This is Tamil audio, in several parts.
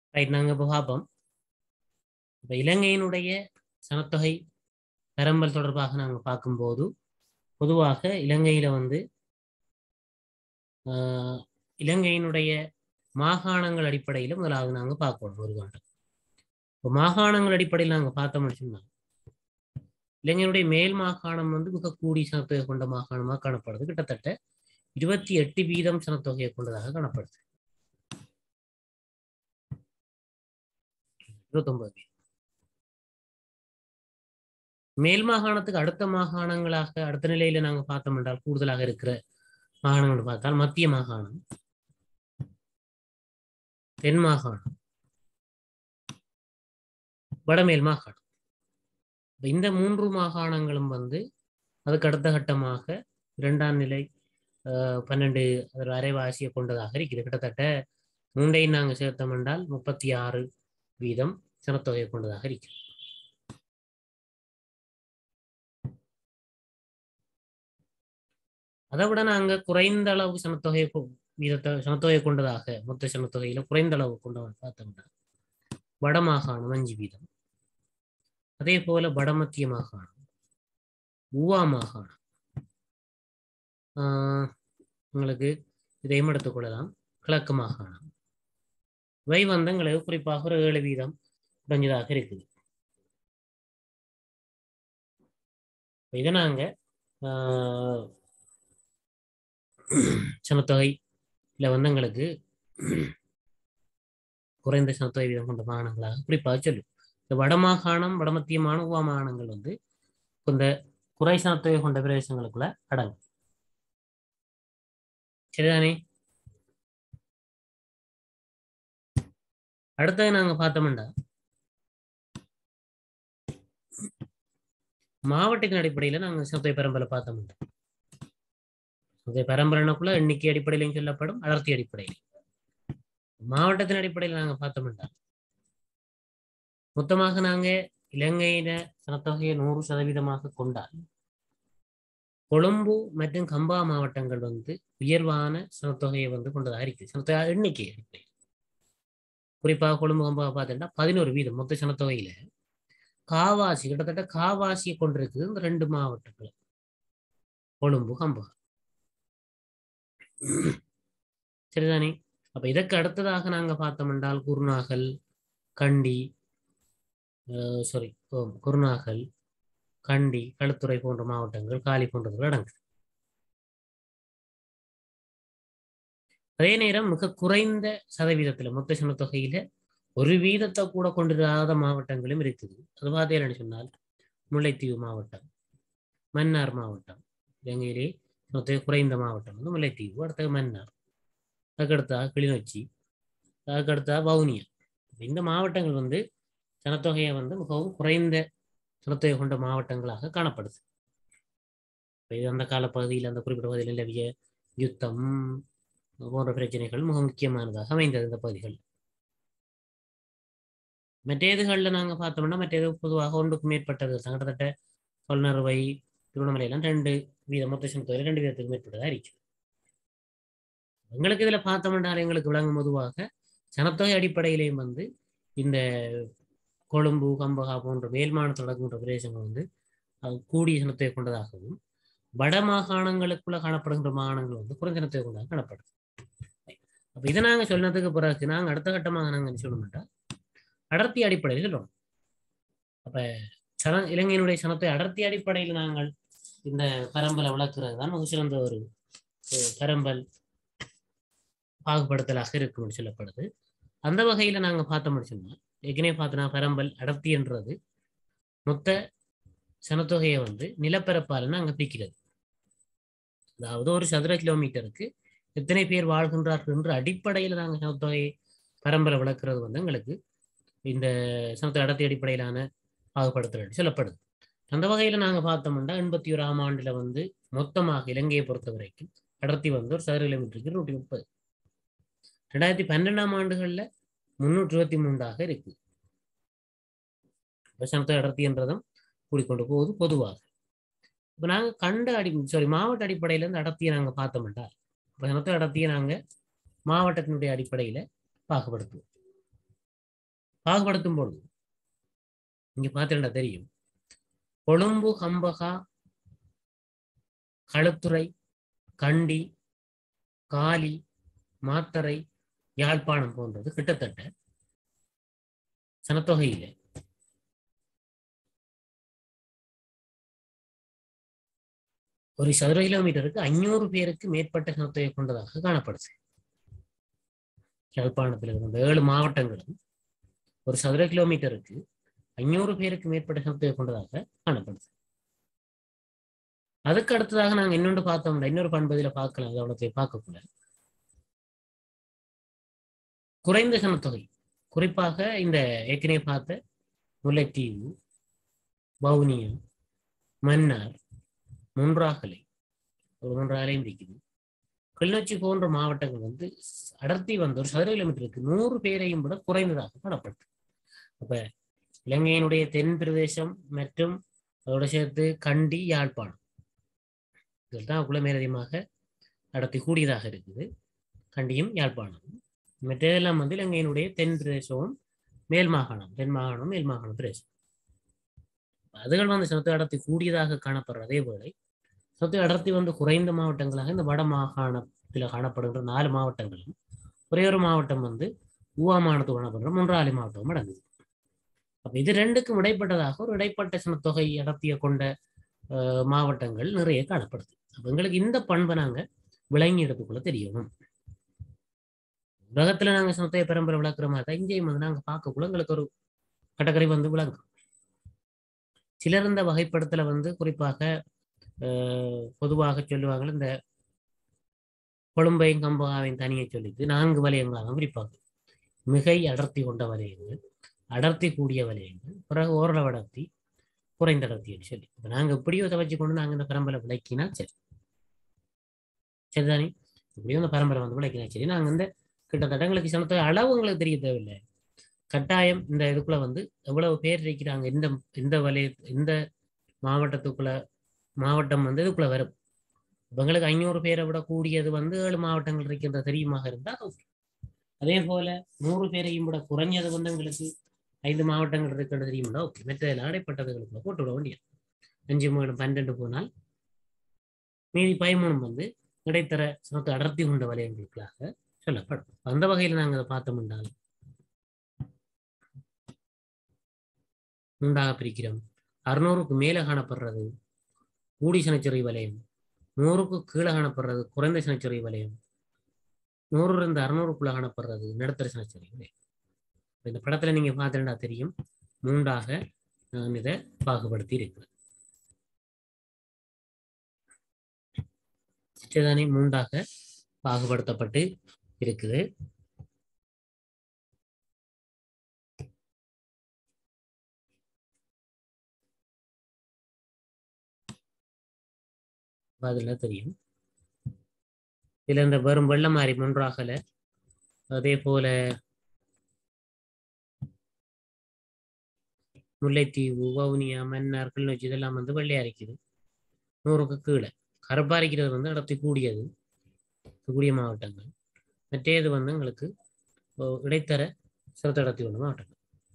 ரைட் நாங்கள் இப்போ பார்ப்போம் இப்போ இலங்கையினுடைய சனத்தொகை பரம்பல் தொடர்பாக நாங்கள் பார்க்கும்போது பொதுவாக இலங்கையில் வந்து ஆஹ், இலங்கையினுடைய மாகாணங்கள் அடிப்படையில் முதலாவது நாங்கள் பார்க்கணும் ஒரு காண்டம் இப்போ மாகாணங்கள் அடிப்படையில் நாங்கள் பார்த்தோம்னு சொன்னா இலங்கையினுடைய மேல் மாகாணம் வந்து மிக கூடிய சனத்தொகை கொண்ட மாகாணமாக காணப்படுது கிட்டத்தட்ட இருபத்தி எட்டு வீதம் சனத்தொகையை கொண்டதாக காணப்படுது இருபத்தொன்பது வீதம் மேல் மாகாணத்துக்கு அடுத்த மாகாணங்களாக அடுத்த நிலையில நாங்க பார்த்தோம் என்றால் கூடுதலாக இருக்கிற மாகாணங்கள் பார்த்தால் மத்திய மாகாணம் தென் மாகாணம் வடமேல் மாகாணம் இப்ப இந்த மூன்று மாகாணங்களும் வந்து அதுக்கு அடுத்த கட்டமாக இரண்டாம் நிலை ஆஹ், பன்னெண்டு ஒரு அரைவாசியை கொண்டதாக இருக்குது கிட்டத்தட்ட மூன்றையும் நாங்கள் சேர்த்தோம் என்றால் முப்பத்தி ஆறு வீதம் சனத்தொகை கொண்டதாக இருக்கிறது அதை விட நாங்க குறைந்த அளவு சனத்தொகை கொ- வீதத்தை சனத்தொகை கொண்டதாக மொத்த சனத்தொகையில குறைந்த அளவு கொண்டவன் பார்த்தோம்னா வடமாகாணம் அஞ்சு வீதம் அதே போல வடமத்திய மாகாணம் ஊவா மாகாணம் ஆஹ் உங்களுக்கு இதையும் எடுத்துக்கொள்ளலாம் கிழக்கு மாகாணம் இவை வந்து எங்களுக்கு குறிப்பாக ஒரு ஏழு வீதம் குறைஞ்சதாக இருக்குது இப்ப இதை நாங்க ஆஹ், சனத்தொகையில வந்து எங்களுக்கு குறைந்த சனத்தொகை வீதம் கொண்ட மாகாணங்களாக குறிப்பாக சொல்லும் இந்த வடமாகாணம் வடமத்திய மாணவ மாகாணங்கள் வந்து இந்த குறை சனத்தொகை கொண்ட பிரதேசங்களுக்குள்ள அடங்கும் சரிதானே அடுத்தது நாங்க பார்த்தோம்னா மாவட்டத்தின் அடிப்படையில நாங்க சனத்தொகை பரம்பரை பார்த்தோம்னா சனத்தொகை பரம்பரைக்குள்ள எண்ணிக்கை அடிப்படையிலையும் சொல்லப்படும் அடர்த்தி அடிப்படையிலும் மாவட்டத்தின் அடிப்படையில் நாங்க பார்த்தோம்னா மொத்தமாக நாங்க இலங்கையில சனத்தொகையை நூறு சதவீதமாக கொண்டால் கொழும்பு மற்றும் கம்பா மாவட்டங்கள் வந்து உயர்வான சனத்தொகையை வந்து கொண்டதாக இருக்குது சனத்தொகை எண்ணிக்கை அடிப்படையில் குறிப்பாக கொழும்பு கம்பா பார்த்தீங்கன்னா பதினோரு வீதம் மொத்த சனத்தொகையில காவாசி கிட்டத்தட்ட காவாசியை கொண்டிருக்குது இந்த ரெண்டு மாவட்டங்கள் கொழும்பு கம்பா சரிதானே அப்ப இதற்கு அடுத்ததாக நாங்க பார்த்தோம் என்றால் குருநாகல் கண்டி சாரி குருநாகல் கண்டி களுத்துறை போன்ற மாவட்டங்கள் காலி போன்றவர்கள் அடங்கு அதே நேரம் மிக குறைந்த சதவீதத்துல மொத்த சனத்தொகையில ஒரு வீதத்தை கூட கொண்டிராத மாவட்டங்களும் இருக்குது அது பார்த்தீங்கன்னு சொன்னால் முல்லைத்தீவு மாவட்டம் மன்னார் மாவட்டம் இலங்கையிலே சனத்தொகை குறைந்த மாவட்டம் வந்து முல்லைத்தீவு அடுத்தது மன்னார் அதுக்கடுத்தா கிளிநொச்சி அதுக்கடுத்தா வவுனியா இந்த மாவட்டங்கள் வந்து சனத்தொகையை வந்து மிகவும் குறைந்த சனத்தொகை கொண்ட மாவட்டங்களாக காணப்படுது இப்ப இது அந்த காலப்பகுதியில் அந்த குறிப்பிட்ட பகுதியில் நிலவிய யுத்தம் போன்ற பிரச்சனைகள் மிக முக்கியமானதாக அமைந்தது இந்த பகுதிகள் மற்ற இதுகளில் நாங்கள் பார்த்தோம்னா மற்ற இது பொதுவாக ஒன்றுக்கு மேற்பட்டது தான். கிட்டத்தட்ட சொல்நறுவை திருவண்ணாமலையெல்லாம் ரெண்டு வீதம் மொத்த சனத்தொகை ரெண்டு வீதத்துக்கு மேற்பட்டதாக இருக்கு எங்களுக்கு இதில் பார்த்தோம்னால் எங்களுக்கு விளங்கும் பொதுவாக சனத்தொகை அடிப்படையிலேயும் வந்து இந்த கொழும்பு கம்பகா போன்ற மேல் மாநிலத்தில் நடக்கின்ற பிரதேசங்கள் வந்து அது கூடிய சனத்தொகை கொண்டதாகவும் வட மாகாணங்களுக்குள்ள காணப்படுகின்ற மாகாணங்கள் வந்து குறைந்த சனத்தொகை கொண்டதாக காணப்படுது அப்ப இதை நாங்க சொன்னதுக்கு பிறகு நாங்க அடுத்த கட்டமாக நாங்க என்ன சொல்லணும்ட்டா அடர்த்தி அடிப்படையில் சொல்லணும் அப்ப சன இலங்கையினுடைய சனத்தை அடர்த்தி அடிப்படையில் நாங்கள் இந்த பரம்பலை விளக்குறது தான் மிக சிறந்த ஒரு அஹ், பரம்பல் பாகுபடுத்தலாக இருக்கும்னு சொல்லப்படுது அந்த வகையில நாங்க பார்த்தோம்னு சொன்னா ஏற்கனவே பார்த்தோன்னா பரம்பல் அடர்த்தி என்றது மொத்த சனத்தொகையை வந்து நிலப்பரப்பால் அங்க பிரிக்கிறது அதாவது ஒரு சதுர கிலோமீட்டருக்கு எத்தனை பேர் வாழ்கின்றார்கள் என்ற அடிப்படையில் நாங்கள் சனத்தொகை பரம்பரை விளக்குறது வந்து எங்களுக்கு இந்த சனத்தொகை அடர்த்தி அடிப்படையிலான பாகுபடுத்தல் சொல்லப்படுது அந்த வகையில நாங்க பார்த்தோம்னா எண்பத்தி ஓராம் ஆண்டுல வந்து மொத்தமாக இலங்கையை பொறுத்த வரைக்கும் அடர்த்தி வந்து ஒரு சதுர கிலோமீட்டருக்கு நூற்றி முப்பது ரெண்டாயிரத்தி பன்னெண்டாம் ஆண்டுகள்ல முன்னூற்றி இருபத்தி மூன்றாக இருக்கு சனத்தொகை அடர்த்தி என்றதும் கூடிக்கொண்டு போகுது பொதுவாக இப்போ நாங்கள் கண்ட அடி சாரி மாவட்ட அடிப்படையில இருந்து அடர்த்தியை நாங்கள் பார்த்தோம்னா இப்போ சனத்தொகை அடர்த்தியை நாங்கள் மாவட்டத்தினுடைய அடிப்படையில பாகுபடுத்துவோம் பாகுபடுத்தும் பொழுது இங்க பார்த்தீங்கன்னா தெரியும் கொழும்பு கம்பகா களுத்துறை கண்டி காலி மாத்தறை யாழ்ப்பாணம் போன்றது கிட்டத்தட்ட சனத்தொகையில ஒரு சதுர கிலோமீட்டருக்கு ஐநூறு பேருக்கு மேற்பட்ட சனத்தொகை கொண்டதாக காணப்படுது யாழ்ப்பாணத்தில் இருந்த ஏழு மாவட்டங்களும் ஒரு சதுர கிலோமீட்டருக்கு ஐநூறு பேருக்கு மேற்பட்ட சனத்தொகை கொண்டதாக காணப்படுது அதுக்கு அடுத்ததாக நாங்க இன்னொன்று பார்த்தோம்னா இன்னொரு பண்பதில பார்க்கலாம் கவனத்தை பார்க்கக்கூடாது குறைந்த சனத்தொகை குறிப்பாக இந்த ஏற்கனவே பார்த்த முல்லைத்தீவு வவுனியா மன்னார் முன்றாகலை ஒரு மூன்றாகலையும் இருக்குது கிளிநொச்சி போன்ற மாவட்டங்கள் வந்து அடர்த்தி வந்து ஒரு சதுர கிலோமீட்டருக்கு நூறு பேரையும் விட குறைந்ததாக காணப்படுது அப்ப இலங்கையினுடைய தென் பிரதேசம் மற்றும் அதோட சேர்த்து கண்டி யாழ்ப்பாணம் இதில் தான் அவ்வளோ மேலதிகமாக அடர்த்தி கூடியதாக இருக்குது கண்டியும் யாழ்ப்பாணம் மற்றதெல்லாம் வந்து இலங்கையினுடைய தென் பிரதேசமும் மேல் மாகாணம் தென் மாகாணம் மேல் மாகாணம் பிரதேசம் அதுகள் வந்து சொத்து அடர்த்தி கூடியதாக காணப்படுற அதே போல சொத்து அடர்த்தி வந்து குறைந்த மாவட்டங்களாக இந்த வட மாகாணத்தில் காணப்படுகின்ற நாலு மாவட்டங்களும் ஒரே ஒரு மாவட்டம் வந்து ஊவா மாநிலத்தில் காணப்படுற மூன்றாலி மாவட்டமும் அடங்குது அப்ப இது ரெண்டுக்கும் இடைப்பட்டதாக ஒரு இடைப்பட்ட சனத்தொகை அடர்த்தியை கொண்ட மாவட்டங்கள் நிறைய காணப்படுது அப்ப எங்களுக்கு இந்த பண்பை நாங்க விளங்கி எடுத்துக்குள்ள தெரியணும் உலகத்துல நாங்க சனத்தொகை பரம்பரை விளக்குற மாதிரி தான் இங்கேயும் வந்து நாங்க பார்க்கக்குள்ள எங்களுக்கு ஒரு கட்டக்கரை வந்து விளங்கும் சிலர் இந்த வகைப்படுத்தல வந்து குறிப்பாக பொதுவாக சொல்லுவாங்க இந்த கொழும்பையும் கம்பகாவையும் தனியை சொல்லிட்டு நான்கு வலயங்களாக பிரிப்பாங்க மிகை அடர்த்தி கொண்ட வலயங்கள் அடர்த்தி கூடிய வலயங்கள் பிறகு ஓரளவு அடர்த்தி குறைந்த அடர்த்தின்னு சொல்லி இப்போ நாங்கள் இப்படியோ இதை வச்சு கொண்டு நாங்கள் இந்த பரம்பரை விளக்கினா சரி சரிதானே இப்படியோ இந்த பரம்பரை வந்து விளக்கினா சரி நாங்கள் இந்த கிட்டத்தட்ட எங்களுக்கு சனத்தொகை அளவு உங்களுக்கு தெரிய தேவையில்லை கட்டாயம் இந்த இதுக்குள்ள வந்து எவ்வளவு பேர் இருக்கிறாங்க இந்த இந்த வலய இந்த மாவட்டத்துக்குள்ள மாவட்டம் வந்து இதுக்குள்ள வரும் எங்களுக்கு ஐநூறு பேரை விட கூடியது வந்து ஏழு மாவட்டங்கள் இருக்கின்ற தெரியுமாக இருந்தால் அதே போல நூறு பேரையும் விட குறைஞ்சது வந்து எங்களுக்கு ஐந்து மாவட்டங்கள் இருக்கிறது தெரியுமா ஓகே மற்ற அடைப்பட்டதுகளுக்குள்ள போட்டு விட வேண்டியது அஞ்சு மூணு பன்னெண்டு போனால் மீதி பதிமூணு வந்து இடைத்தர சமத்து அடர்த்தி கொண்ட வலயங்களுக்காக சொல்லப்படும் அந்த வகையில் நாங்கள் அதை பார்த்தோம் என்றால் மூன்றாக பிரிக்கிறோம் அறுநூறுக்கு மேலே காணப்படுறது கூடி சனச்சுறை வலயம் நூறுக்கு கீழே காணப்படுறது குறைந்த சனச்சுறை வலயம் நூறு இருந்து அறுநூறுக்குள்ள காணப்படுறது நடுத்தர சனச்சுறை வலயம் இந்த படத்துல நீங்க பார்த்தீங்கன்னா தெரியும் மூன்றாக நான் இதை பாகுபடுத்தி இருக்கிறேன் சிற்றதானே மூன்றாக பாகுபடுத்தப்பட்டு இருக்குது அதுல தெரியும் இதுல இந்த வெறும் வெள்ளம் மாறி மூன்றாகல அதே போல முல்லைத்தீவு வவுனியா மன்னார் கிளிநொச்சி இதெல்லாம் வந்து வெள்ளையா இருக்குது நூறுக்கு கீழே கருப்பா இருக்கிறது வந்து அடர்த்தி கூடியது கூடிய மாவட்டங்கள் மற்றது வந்து எங்களுக்கு இடைத்தர சிறத்த அடர்த்தி கொண்ட மாவட்டங்கள்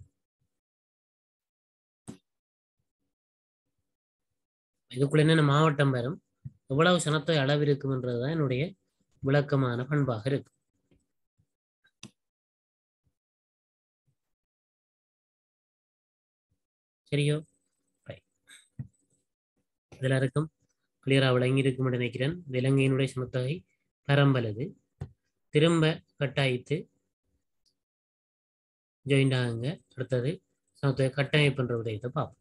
இதுக்குள்ள என்னென்ன மாவட்டம் வரும் எவ்வளவு சனத்தொகை அளவு இருக்கும்ன்றதுதான் என்னுடைய விளக்கமான பண்பாக இருக்கு சரியோ இதுல இருக்கும் கிளியரா விளங்கி இருக்கும் என்று நினைக்கிறேன் விலங்கையினுடைய சமத்தொகை பரம்பலது திரும்ப கட்டாயித்து ஜாயிண்ட் ஆகுங்க அடுத்தது சமத்தொகை கட்டமைப்புன்ற விடயத்தை பார்ப்போம்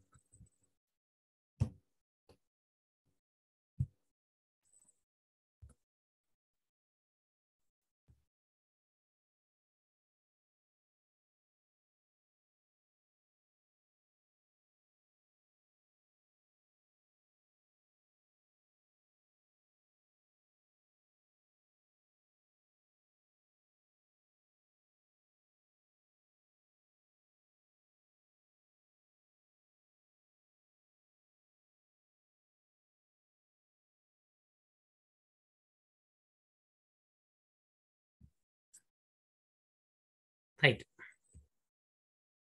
ரைட்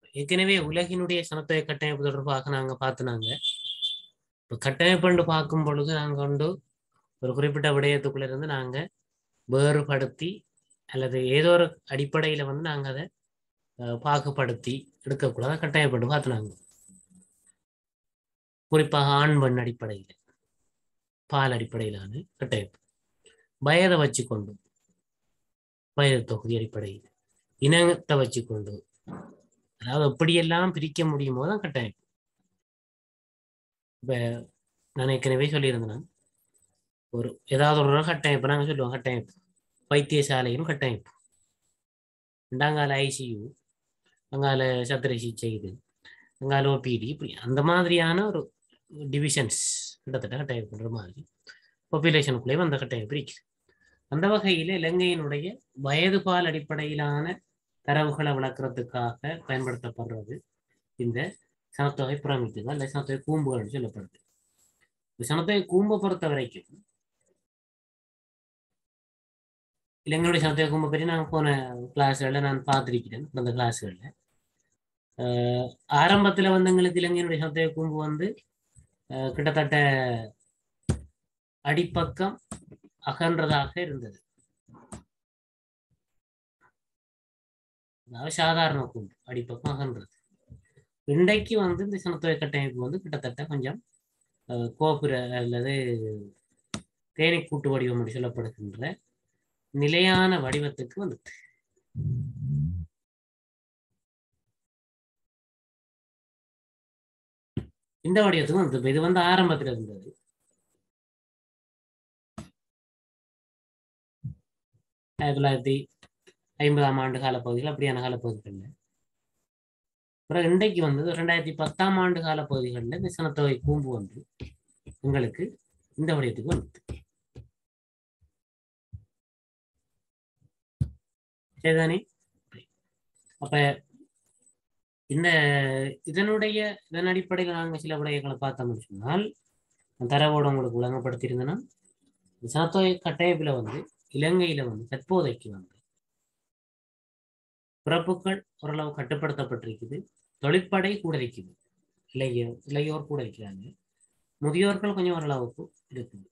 ஏற்கனவே உலகினுடைய சனத்தொகை கட்டமைப்பு தொடர்பாக நாங்க பார்த்துனாங்க இப்போ கட்டமைப்புன்னு பார்க்கும் பொழுது நாங்க வந்து ஒரு குறிப்பிட்ட விடயத்துக்குள்ள இருந்து நாங்க வேறுபடுத்தி அல்லது ஏதோ ஒரு அடிப்படையில வந்து நாங்க அதை அஹ், பாகுபடுத்தி எடுக்கக்கூடாது கட்டமைப்பட்டு பார்த்துனாங்க குறிப்பாக ஆண் பெண் அடிப்படையில் பால் அடிப்படையிலான கட்டமைப்பு வயதை வச்சுக்கொண்டு வயது தொகுதி அடிப்படையில் இனத்தை வச்சுக்கொண்டு அதாவது எப்படியெல்லாம் பிரிக்க முடியுமோ தான் கட்டமைப்பு இப்ப நான் ஏற்கனவே சொல்லியிருந்தேன் ஒரு ஏதாவது ஒரு கட்டமைப்பு நாங்கள் சொல்லுவோம் கட்டமைப்பு வைத்தியசாலையும் கட்டமைப்பு ரெண்டாங்கால ஐசியு அங்கால சத்திர சிகிச்சை இது அங்கால ஓபிடி இப்படி அந்த மாதிரியான ஒரு டிவிஷன்ஸ் கிட்டத்தட்ட கட்டமைப்புன்ற மாதிரி பாப்புலேஷனுக்குள்ளே அந்த கட்டமைப்பு இருக்குது அந்த வகையில் இலங்கையினுடைய வயது பால் அடிப்படையிலான தரவுகளை விளக்குறதுக்காக பயன்படுத்தப்படுறது இந்த சனத்தொகை பிரமித்துகள் அல்ல சனத்தொகை கூம்புகள் சொல்லப்படுது இந்த சனத்தொகை கூம்பை பொறுத்த வரைக்கும் இலங்கையுடைய சனத்தொகை கூம்பை பற்றி நான் போன கிளாஸ்களில் நான் பார்த்திருக்கிறேன் அந்த கிளாஸ்களில் ஆரம்பத்தில் வந்து எங்களுக்கு இலங்கையினுடைய சனத்தொகை கூம்பு வந்து அஹ், கிட்டத்தட்ட அடிப்பக்கம் அகன்றதாக இருந்தது அதாவது சாதாரண கூம்பு அடிப்பக்கம் அகன்றது இன்றைக்கு வந்து இந்த சனத்தொகை கட்டமைப்பு வந்து கிட்டத்தட்ட கொஞ்சம் அஹ், கோபுர அல்லது தேனீ கூட்டு வடிவம் என்று சொல்லப்படுகின்ற நிலையான வடிவத்துக்கு வந்துட்டு இந்த வடிவத்துக்கு வந்து இது வந்து ஆரம்பத்தில் இருந்தது ஆயிரத்தி தொள்ளாயிரத்தி ஐம்பதாம் ஆண்டு காலப்பகுதிகள் அப்படியான காலப்பகுதிகளில் அப்புறம் இன்றைக்கு வந்தது ரெண்டாயிரத்தி பத்தாம் ஆண்டு காலப்பகுதிகளில் இந்த சனத்தொகை கூம்பு வந்து உங்களுக்கு இந்த வடிவத்துக்கு வந்தது சரிதானே அப்ப இந்த இதனுடைய இதன் அடிப்படையில் நாங்கள் சில விடயங்களை பார்த்தோம்னு சொன்னால் தரவோடு உங்களுக்கு விளங்கப்படுத்தியிருந்தேன்னா இந்த சனத்தொகை கட்டமைப்பில் வந்து இலங்கையில வந்து தற்போதைக்கு வந்து பிறப்புகள் ஓரளவு கட்டுப்படுத்தப்பட்டிருக்குது தொழிற்படை கூட இருக்குது இளைய இளையோர் கூட இருக்கிறாங்க முதியோர்கள் கொஞ்சம் ஓரளவுக்கு இருக்குது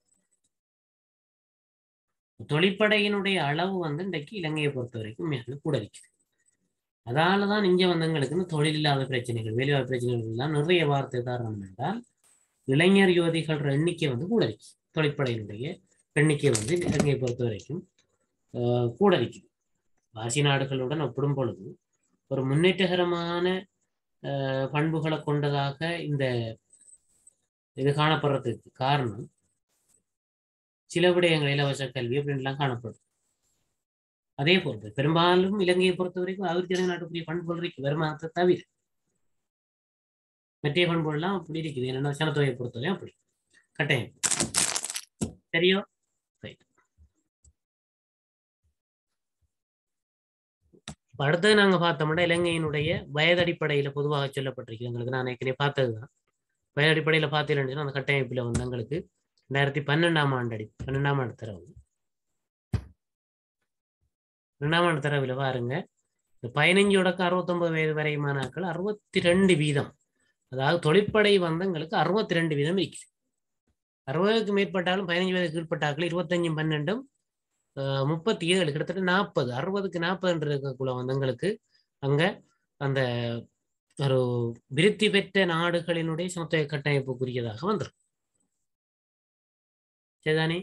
தொழிற்படையினுடைய அளவு வந்து இன்றைக்கு இலங்கையை பொறுத்த வரைக்கும் மிக கூட இருக்குது அதனால தான் இங்கே வந்தவங்களுக்கு இந்த தொழில் இல்லாத பிரச்சனைகள் வேலைவாய்ப்பு பிரச்சனைகள் எல்லாம் நிறைய வார்த்தை காரணம் என்றால் இளைஞர் யுவதிகள் எண்ணிக்கை வந்து கூட இருக்கு தொழிற்படையினுடைய எண்ணிக்கை வந்து இலங்கையை பொறுத்த வரைக்கும் ஆஹ், கூட இருக்குது ஆசிய நாடுகளுடன் ஒப்பிடும் பொழுது ஒரு முன்னேற்றகரமான ஆஹ், பண்புகளை கொண்டதாக இந்த இது காணப்படுறதுக்கு காரணம் சில விடயங்கள் இலவச கல்வி அப்படின்லாம் காணப்படும் அதே போன்று பெரும்பாலும் இலங்கையை பொறுத்த வரைக்கும் அபிவிருத்தி நாட்டுக்குரிய பண்புகள் இருக்கு வருமானத்தை தவிர மற்ற பண்புகள்லாம் அப்படி இருக்குது என்னென்ன சனத்தொகையை பொறுத்தவரையும் அப்படி கட்டாயம் சரியோ ரைட் இப்ப அடுத்தது நாங்க பார்த்தோம்னா இலங்கையினுடைய வயது அடிப்படையில பொதுவாக சொல்லப்பட்டிருக்கு எங்களுக்கு நான் ஏற்கனவே பார்த்ததுதான் வயது அடிப்படையில பார்த்தீங்கன்னா அந்த கட்டமைப்புல வந்து எங்களுக்கு ரெண்டாயிரத்தி பன்னெண்டாம் ஆண்டு அடி பன்னெண்டாம் ஆண்டு தரவு ரெண்டாம் ஆண்டு தரவுல பாருங்க இந்த பதினஞ்சு தொடக்க அறுபத்தொன்பது வயது வரையுமான ஆட்கள் அறுபத்தி ரெண்டு வீதம் அதாவது தொழிற்படை வந்தங்களுக்கு அறுபத்தி ரெண்டு வீதம் இருக்குது அறுபதுக்கு மேற்பட்டாலும் பதினஞ்சு வயதுக்கு கீழ்பட்ட ஆட்கள் இருபத்தஞ்சும் பன்னெண்டும் அஹ், முப்பத்தி ஏழு கிட்டத்தட்ட நாற்பது அறுபதுக்கு நாற்பதுன்ற இருக்கக்குள்ள வந்தங்களுக்கு அங்க அந்த ஒரு விருத்தி பெற்ற நாடுகளினுடைய சமத்துவ கட்டமைப்புக்குரியதாக வந்துடும் சரிதானே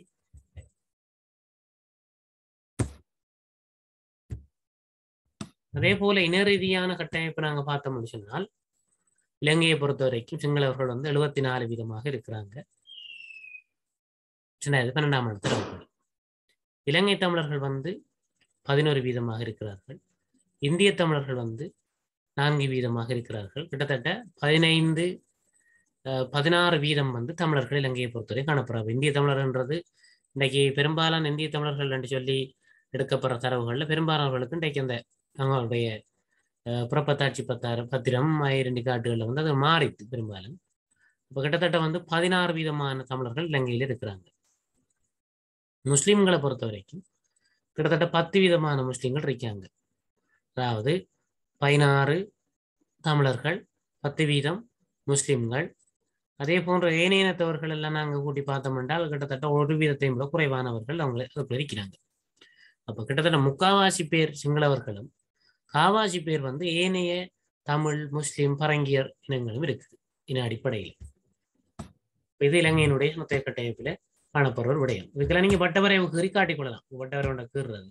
அதே போல இன ரீதியான கட்டமைப்பு நாங்க பார்த்தோம்னு சொன்னால் இலங்கையை பொறுத்த வரைக்கும் சிங்களவர்கள் வந்து எழுபத்தி நாலு வீதமாக இருக்கிறாங்க ரெண்டாயிரத்தி பன்னெண்டாம் ஆண்டு தரவுப்படி இலங்கை தமிழர்கள் வந்து பதினோரு வீதமாக இருக்கிறார்கள் இந்திய தமிழர்கள் வந்து நான்கு வீதமாக இருக்கிறார்கள் கிட்டத்தட்ட பதினைந்து அஹ், பதினாறு வீதம் வந்து தமிழர்கள் இலங்கையை பொறுத்தவரை காணப்படுறாங்க இந்திய தமிழர்ன்றது இன்றைக்கு பெரும்பாலான இந்திய தமிழர்கள் என்று சொல்லி எடுக்கப்படுற தரவுகளில் பெரும்பாலானவர்களுக்கு இன்றைக்கு அந்த அவங்களுடைய அஹ், புறப்பத்தாட்சி பத்தாறு பத்திரம் இரண்டு காட்டுகளில் வந்து அது மாறித்து பெரும்பாலும் இப்போ கிட்டத்தட்ட வந்து பதினாறு வீதமான தமிழர்கள் இலங்கையில் இருக்கிறாங்க முஸ்லிம்களை பொறுத்த வரைக்கும் கிட்டத்தட்ட பத்து விதமான முஸ்லிம்கள் இருக்காங்க அதாவது பதினாறு தமிழர்கள் பத்து வீதம் முஸ்லிம்கள் அதே போன்ற ஏனைய இனத்தவர்கள் எல்லாம் நாங்கள் கூட்டி பார்த்தோம் என்றால் கிட்டத்தட்ட ஒரு வீதத்தையும் விட குறைவானவர்கள் அவங்க அதுக்குள்ள இருக்கிறாங்க அப்போ கிட்டத்தட்ட முக்காவாசி பேர் சிங்களவர்களும் காவாசி பேர் வந்து ஏனைய தமிழ் முஸ்லிம் பரங்கியர் இனங்களும் இருக்குது இன அடிப்படையில் இது இலங்கையினுடைய மொத்த கட்டமைப்பில் காணப்படுற ஒரு விடயம் இதுக்கெல்லாம் நீங்க பட்டவரை கீறி காட்டிக்கொள்ளலாம் பட்டவரை ஒன்றை கீறுறது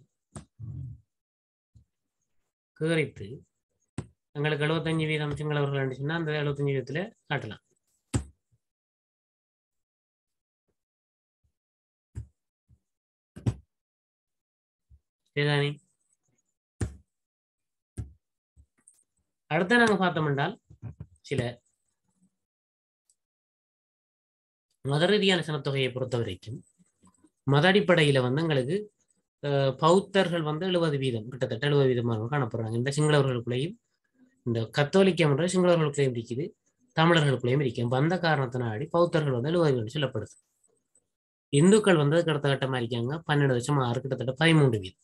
கீறித்து எங்களுக்கு எழுபத்தஞ்சு வீதம் சிங்களவர்கள் இருந்துச்சுன்னா அந்த எழுபத்தஞ்சு வீதத்துல காட்டலாம் சரிதானே அடுத்து நாங்க பார்த்தோம் என்றால் சில மத ரீதியான சனத்தொகையை பொறுத்த வரைக்கும் மத அடிப்படையில வந்து எங்களுக்கு அஹ், பௌத்தர்கள் வந்து எழுபது வீதம் கிட்டத்தட்ட எழுபது வீதமாக காணப்படுறாங்க இந்த சிங்களவர்களுக்குள்ளேயும் இந்த கத்தோலிக்கம் என்ற சிங்களவர்களுக்குள்ளேயும் இருக்குது தமிழர்களுக்குள்ளேயும் இருக்கும் அப்ப அந்த காரணத்தினாடி பௌத்தர்கள் வந்து எழுபது வீதம் சொல்லப்படுது இந்துக்கள் வந்து அதுக்கு அடுத்த கட்டமா இருக்காங்க பன்னெண்டு லட்சம் ஆறு கிட்டத்தட்ட பதிமூன்று வீதம்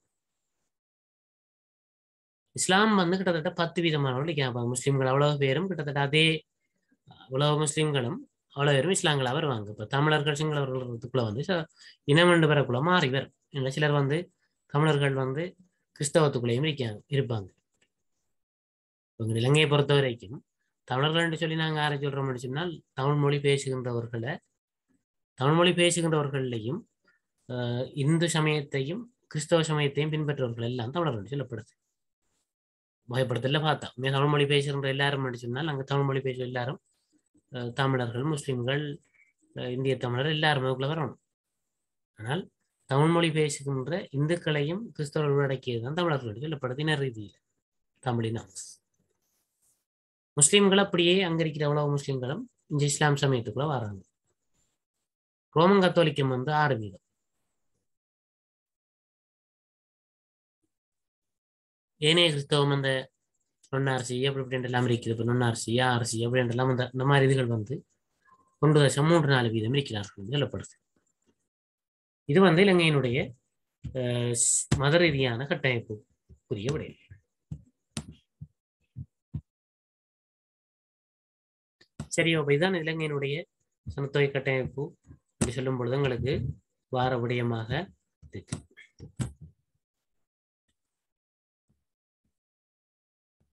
இஸ்லாம் வந்து கிட்டத்தட்ட பத்து வீதமானவர்கள் இருக்காங்க முஸ்லிம்கள் அவ்வளவு பேரும் கிட்டத்தட்ட அதே அவ்வளவு முஸ்லிம்களும் அவ்வளவு பேரும் இஸ்லாங்களா வருவாங்க இப்ப தமிழர்கள் சிங்களவர்களுக்குள்ள வந்து ச- இனம் ரெண்டு பேருக்குள்ள மாறி வரும் இல்லை சிலர் வந்து தமிழர்கள் வந்து கிறிஸ்தவத்துக்குள்ளேயும் இருக்காங்க இருப்பாங்க உங்க இலங்கையை பொறுத்த வரைக்கும் தமிழர்கள் என்று சொல்லி நாங்க யாரை சொல்றோம்னு சொன்னால் தமிழ் மொழி பேசுகின்றவர்களை தமிழ் மொழி பேசுகின்றவர்களையும் ஆஹ், இந்து சமயத்தையும் கிறிஸ்தவ சமயத்தையும் பின்பற்றுவர்கள் எல்லாம் தமிழர்கள் என்று சொல்லப்படுது வகைப்படுத்தல பார்த்தா உண்மையா தமிழ் மொழி பேசுகின்ற எல்லாரும் என்று சொன்னால் அங்கே தமிழ் மொழி பேசுகிற எல்லாரும் ஆஹ், தமிழர்கள் முஸ்லிம்கள் ஆஹ், இந்திய தமிழர் எல்லாருமே அதுக்குள்ள வரணும் ஆனால் தமிழ் மொழி பேசுகின்ற இந்துக்களையும் கிறிஸ்தவர்கள் உள்ளடக்கியது தான் தமிழர்கள் என்று சொல்லப்படுது இன ரீதியில் தமிழினம் முஸ்லிம்கள் அப்படியே அங்க இருக்கிற அவ்வளவு முஸ்லிம்களும் இந்த இஸ்லாம் சமயத்துக்குள்ள வராங்க ரோமன் கத்தோலிக்கம் வந்து ஆறு வீதம் ஏனைய கிறிஸ்தவம் அந்த நொன்னார்சி அப்படி இப்படின்ட்டு எல்லாம் இருக்குது இப்போ நொன்னார்சி ஆர்சி அப்படின்ட்டு எல்லாம் அந்த இந்த மாதிரி இதுகள் வந்து ஒன்று தசம் மூன்று நாலு வீதம் இருக்கிறார்கள் என்று சொல்லப்படுது இது வந்து இலங்கையினுடைய அஹ், ஸ்- மத ரீதியான கட்டமைப்பு புரிய விடயம் சரி அப்ப இதுதான் இலங்கையினுடைய சமத்துவ கட்டமைப்பு அப்படி சொல்லும் பொழுது உங்களுக்கு வார விடயமாக இருக்கு